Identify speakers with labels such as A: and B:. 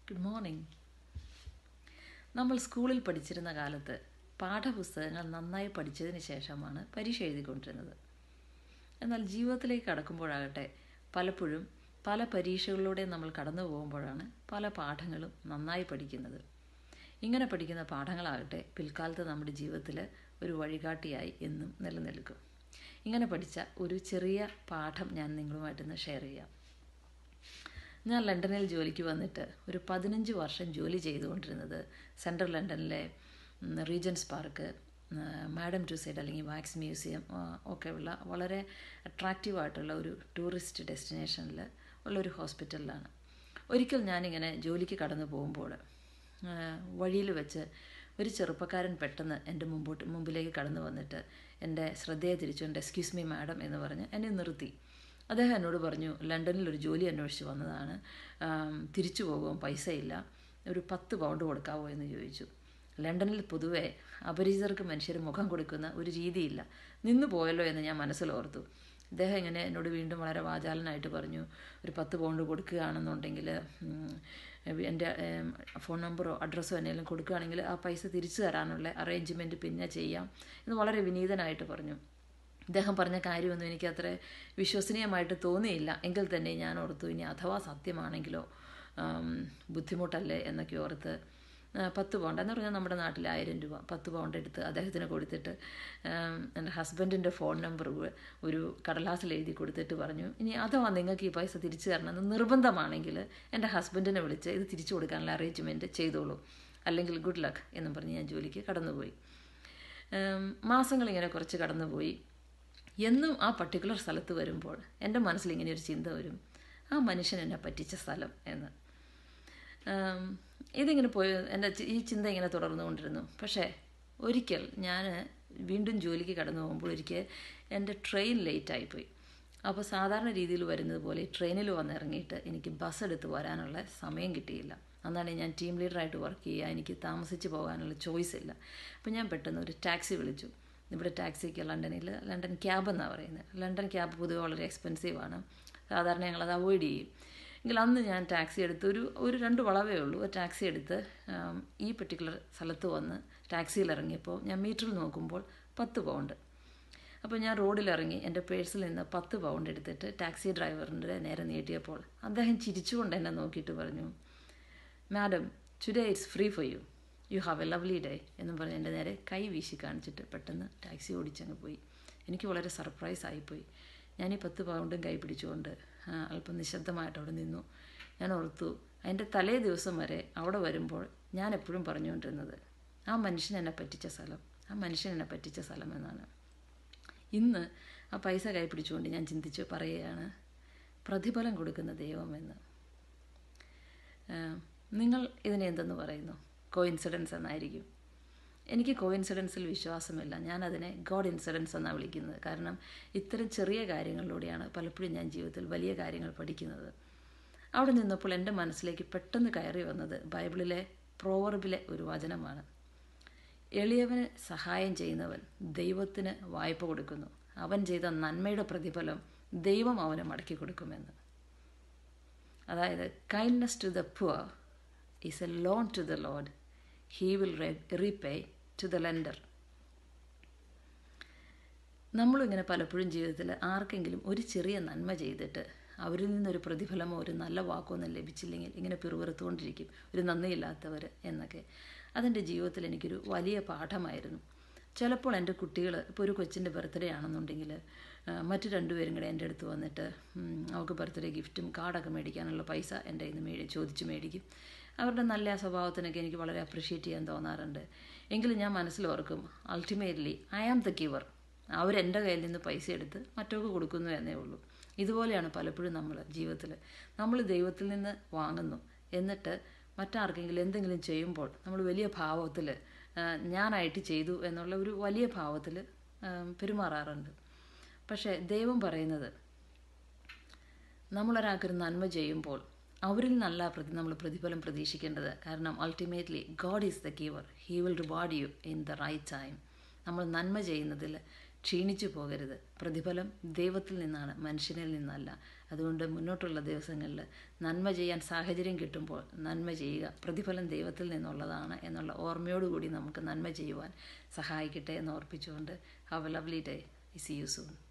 A: good morning നമ്മൾ സ്കൂളിൽ പഠിച്ചിരുന്ന കാലത്ത് പാഠപുസ്തകങ്ങൾ നന്നായി പഠിച്ചതിന് ശേഷമാണ് പരീക്ഷ എഴുതിക്കൊണ്ടിരുന്നത് എന്നാൽ ജീവിതത്തിലേക്ക് കടക്കുമ്പോഴാകട്ടെ പലപ്പോഴും പല പരീക്ഷകളിലൂടെ നമ്മൾ കടന്നു പോകുമ്പോഴാണ് പല പാഠങ്ങളും നന്നായി പഠിക്കുന്നത് ഇങ്ങനെ പഠിക്കുന്ന പാഠങ്ങളാകട്ടെ പിൽക്കാലത്ത് നമ്മുടെ ജീവിതത്തിൽ ഒരു വഴികാട്ടിയായി എന്നും നിലനിൽക്കും ഇങ്ങനെ പഠിച്ച ഒരു ചെറിയ പാഠം ഞാൻ നിങ്ങളുമായിട്ടൊന്ന് ഷെയർ ചെയ്യാം ഞാൻ ലണ്ടനിൽ ജോലിക്ക് വന്നിട്ട് ഒരു പതിനഞ്ച് വർഷം ജോലി ചെയ്തുകൊണ്ടിരുന്നത് സെൻട്രൽ ലണ്ടനിലെ റീജൻസ് പാർക്ക് മാഡം ടൂസൈഡ് അല്ലെങ്കിൽ വാക്സ് മ്യൂസിയം ഒക്കെ ഉള്ള വളരെ അട്രാക്റ്റീവായിട്ടുള്ള ഒരു ടൂറിസ്റ്റ് ഡെസ്റ്റിനേഷനിൽ ഉള്ള ഒരു ഹോസ്പിറ്റലിലാണ് ഒരിക്കൽ ഞാനിങ്ങനെ ജോലിക്ക് കടന്നു പോകുമ്പോൾ വഴിയിൽ വെച്ച് ഒരു ചെറുപ്പക്കാരൻ പെട്ടെന്ന് എൻ്റെ മുമ്പോട്ട് മുമ്പിലേക്ക് കടന്നു വന്നിട്ട് എൻ്റെ ശ്രദ്ധയെ തിരിച്ചുകൊണ്ട് എക്സ്ക്യൂസ് മീ മാഡം എന്ന് പറഞ്ഞ് എന്നെ നിർത്തി അദ്ദേഹം എന്നോട് പറഞ്ഞു ലണ്ടനിൽ ഒരു ജോലി അന്വേഷിച്ച് വന്നതാണ് തിരിച്ചു പോകും പൈസയില്ല ഒരു പത്ത് പൗണ്ട് കൊടുക്കാവോ എന്ന് ചോദിച്ചു ലണ്ടനിൽ പൊതുവെ അപരിചിതർക്ക് മനുഷ്യർ മുഖം കൊടുക്കുന്ന ഒരു രീതിയില്ല നിന്നു പോയല്ലോ എന്ന് ഞാൻ മനസ്സിലോർത്തു അദ്ദേഹം ഇങ്ങനെ എന്നോട് വീണ്ടും വളരെ വാചാലനായിട്ട് പറഞ്ഞു ഒരു പത്ത് പൗണ്ട് കൊടുക്കുകയാണെന്നുണ്ടെങ്കിൽ എൻ്റെ ഫോൺ നമ്പറോ അഡ്രസ്സോ എന്തെങ്കിലും കൊടുക്കുകയാണെങ്കിൽ ആ പൈസ തിരിച്ചു തരാനുള്ള അറേഞ്ച്മെൻറ്റ് പിന്നെ ചെയ്യാം എന്ന് വളരെ വിനീതനായിട്ട് പറഞ്ഞു അദ്ദേഹം പറഞ്ഞ കാര്യമൊന്നും എനിക്ക് അത്ര വിശ്വസനീയമായിട്ട് തോന്നിയില്ല എങ്കിൽ തന്നെ ഞാൻ ഓർത്തു ഇനി അഥവാ സത്യമാണെങ്കിലോ ബുദ്ധിമുട്ടല്ലേ എന്നൊക്കെ ഓർത്ത് പത്ത് പൗണ്ട് എന്ന് പറഞ്ഞാൽ നമ്മുടെ നാട്ടിൽ ആയിരം രൂപ പത്ത് പൗണ്ട് എടുത്ത് അദ്ദേഹത്തിന് കൊടുത്തിട്ട് എൻ്റെ ഹസ്ബൻഡിൻ്റെ ഫോൺ നമ്പർ ഒരു കടലാസിൽ എഴുതി കൊടുത്തിട്ട് പറഞ്ഞു ഇനി അഥവാ നിങ്ങൾക്ക് ഈ പൈസ തിരിച്ചു തരണമെന്ന് നിർബന്ധമാണെങ്കിൽ എൻ്റെ ഹസ്ബൻഡിനെ വിളിച്ച് ഇത് തിരിച്ചു കൊടുക്കാനുള്ള അറേഞ്ച്മെൻറ്റ് ചെയ്തോളൂ അല്ലെങ്കിൽ ഗുഡ് ലക്ക് എന്നും പറഞ്ഞ് ഞാൻ ജോലിക്ക് കടന്നുപോയി മാസങ്ങളിങ്ങനെ കുറച്ച് കടന്നുപോയി എന്നും ആ പർട്ടിക്കുലർ സ്ഥലത്ത് വരുമ്പോൾ എൻ്റെ മനസ്സിൽ ഇങ്ങനെ ഒരു ചിന്ത വരും ആ മനുഷ്യൻ എന്നെ പറ്റിച്ച സ്ഥലം എന്ന് ഇതിങ്ങനെ പോയി എൻ്റെ ഈ ചിന്ത ഇങ്ങനെ തുടർന്നുകൊണ്ടിരുന്നു പക്ഷേ ഒരിക്കൽ ഞാൻ വീണ്ടും ജോലിക്ക് കടന്നു പോകുമ്പോൾ ഒരിക്കൽ എൻ്റെ ട്രെയിൻ ലേറ്റായിപ്പോയി അപ്പോൾ സാധാരണ രീതിയിൽ വരുന്നത് പോലെ ട്രെയിനിൽ വന്നിറങ്ങിയിട്ട് എനിക്ക് ബസ് എടുത്ത് വരാനുള്ള സമയം കിട്ടിയില്ല അന്നാണ് ഞാൻ ടീം ലീഡറായിട്ട് വർക്ക് ചെയ്യുക എനിക്ക് താമസിച്ച് പോകാനുള്ള ചോയ്സ് ഇല്ല അപ്പോൾ ഞാൻ പെട്ടെന്ന് ഒരു ടാക്സി വിളിച്ചു ഇവിടെ ടാക്സിക്ക് ലണ്ടനിൽ ലണ്ടൻ ക്യാബ് എന്നാണ് പറയുന്നത് ലണ്ടൻ ക്യാബ് പൊതുവെ വളരെ എക്സ്പെൻസീവ് ആണ് സാധാരണ ഞങ്ങളത് അവോയ്ഡ് ചെയ്യും എങ്കിൽ അന്ന് ഞാൻ ടാക്സി എടുത്ത് ഒരു ഒരു രണ്ട് വളവേ ഉള്ളൂ ഒരു ടാക്സി എടുത്ത് ഈ പെർട്ടിക്കുലർ സ്ഥലത്ത് വന്ന് ടാക്സിയിൽ ഇറങ്ങിയപ്പോൾ ഞാൻ മീറ്ററിൽ നോക്കുമ്പോൾ പത്ത് പൗണ്ട് അപ്പോൾ ഞാൻ റോഡിലിറങ്ങി എൻ്റെ പേഴ്സിൽ നിന്ന് പത്ത് പൗണ്ട് എടുത്തിട്ട് ടാക്സി ഡ്രൈവറിൻ്റെ നേരെ നീട്ടിയപ്പോൾ അദ്ദേഹം ചിരിച്ചുകൊണ്ട് എന്നെ നോക്കിയിട്ട് പറഞ്ഞു madam today it's free for you you have a lovely day എന്നും പറഞ്ഞ് എൻ്റെ നേരെ കൈ വീശി കാണിച്ചിട്ട് പെട്ടെന്ന് ടാക്സി ഓടിച്ചങ്ങ് പോയി എനിക്ക് വളരെ സർപ്രൈസ് ആയിപ്പോയി ഞാൻ ഈ പത്ത് പൗണ്ടും കൈ പിടിച്ചുകൊണ്ട് അല്പം നിശബ്ദമായിട്ട് അവിടെ നിന്നു ഞാൻ ഓർത്തു അതിൻ്റെ തലേ ദിവസം വരെ അവിടെ വരുമ്പോൾ ഞാൻ എപ്പോഴും പറഞ്ഞുകൊണ്ടിരുന്നത് ആ മനുഷ്യൻ എന്നെ പറ്റിച്ച സ്ഥലം ആ മനുഷ്യൻ എന്നെ പറ്റിച്ച സ്ഥലം എന്നാണ് ഇന്ന് ആ പൈസ കൈ പിടിച്ചുകൊണ്ട് ഞാൻ ചിന്തിച്ച് പറയുകയാണ് പ്രതിഫലം കൊടുക്കുന്ന ദൈവമെന്ന് നിങ്ങൾ ഇതിനെ എന്തെന്ന് പറയുന്നു കോയിൻസിഡൻസ് എന്നായിരിക്കും എനിക്ക് കോയിൻസിഡൻസിൽ വിശ്വാസമില്ല ഞാൻ അതിനെ ഗോഡ് ഇൻസിഡൻസ് എന്നാണ് വിളിക്കുന്നത് കാരണം ഇത്തരം ചെറിയ കാര്യങ്ങളിലൂടെയാണ് പലപ്പോഴും ഞാൻ ജീവിതത്തിൽ വലിയ കാര്യങ്ങൾ പഠിക്കുന്നത് അവിടെ നിന്നപ്പോൾ എൻ്റെ മനസ്സിലേക്ക് പെട്ടെന്ന് കയറി വന്നത് ബൈബിളിലെ പ്രോവർബിലെ ഒരു വചനമാണ് എളിയവന് സഹായം ചെയ്യുന്നവൻ ദൈവത്തിന് വായ്പ കൊടുക്കുന്നു അവൻ ചെയ്ത നന്മയുടെ പ്രതിഫലം ദൈവം അവന് മടക്കി കൊടുക്കുമെന്ന് അതായത് kindness to the poor is a loan to the Lord he will repay to the lender നമ്മളും ഇങ്ങനെ പലപ്പോഴും ജീവിതത്തിൽ ആർക്കെങ്കിലും ഒരു ചെറിയ നന്മ ചെയ്തിട്ട് അവരിൽ നിന്നൊരു പ്രതിഫലമോ ഒരു നല്ല വാക്കോ ഒന്നും ലഭിച്ചില്ലെങ്കിൽ ഇങ്ങനെ പിറുപിറുത്തുകൊണ്ടിരിക്കും ഒരു നന്ദിയില്ലാത്തവർ എന്നൊക്കെ അതെൻ്റെ ജീവിതത്തിൽ എനിക്കൊരു വലിയ പാഠമായിരുന്നു ചിലപ്പോൾ എൻ്റെ കുട്ടികൾ ഇപ്പോൾ ഒരു കൊച്ചിൻ്റെ ബർത്ത്ഡേ ആണെന്നുണ്ടെങ്കിൽ മറ്റു രണ്ടുപേരും കൂടെ എൻ്റെ അടുത്ത് വന്നിട്ട് അവൾക്ക് ബർത്ത്ഡേ ഗിഫ്റ്റും കാർഡൊക്കെ മേടിക്കാനുള്ള പൈസ എൻ്റെ കയ്യിൽ നിന്ന് മേടി ചോദിച്ച് മേടിക്കും അവരുടെ നല്ല സ്വഭാവത്തിനൊക്കെ എനിക്ക് വളരെ അപ്രിഷ്യേറ്റ് ചെയ്യാൻ തോന്നാറുണ്ട് എങ്കിലും ഞാൻ മനസ്സിലോർക്കും ultimately I am the giver അവരെൻ്റെ കയ്യിൽ നിന്ന് പൈസ എടുത്ത് മറ്റവർക്ക് കൊടുക്കുന്നു എന്നേ ഉള്ളൂ ഇതുപോലെയാണ് പലപ്പോഴും നമ്മൾ ജീവിതത്തിൽ നമ്മൾ ദൈവത്തിൽ നിന്ന് വാങ്ങുന്നു എന്നിട്ട് മറ്റാർക്കെങ്കിലും എന്തെങ്കിലും ചെയ്യുമ്പോൾ നമ്മൾ വലിയ ഭാവത്തിൽ ഞാനായിട്ട് ചെയ്തു എന്നുള്ള ഒരു വലിയ ഭാവത്തിൽ പെരുമാറാറുണ്ട് പക്ഷേ ദൈവം പറയുന്നത് നമ്മളൊരാൾക്കൊരു നന്മ ചെയ്യുമ്പോൾ അവരിൽ നല്ല പ്രതി നമ്മൾ പ്രതിഫലം പ്രതീക്ഷിക്കേണ്ടത് കാരണം ultimately God is the giver he will reward you in the right time നമ്മൾ നന്മ ചെയ്യുന്നതിൽ ക്ഷീണിച്ചു പോകരുത് പ്രതിഫലം ദൈവത്തിൽ നിന്നാണ് മനുഷ്യനിൽ നിന്നല്ല അതുകൊണ്ട് മുന്നോട്ടുള്ള ദിവസങ്ങളിൽ നന്മ ചെയ്യാൻ സാഹചര്യം കിട്ടുമ്പോൾ നന്മ ചെയ്യുക പ്രതിഫലം ദൈവത്തിൽ നിന്നുള്ളതാണ് എന്നുള്ള ഓർമ്മയോടുകൂടി നമുക്ക് നന്മ ചെയ്യുവാൻ സഹായിക്കട്ടെ എന്ന് ഓർപ്പിച്ചുകൊണ്ട് have lovely day see you soon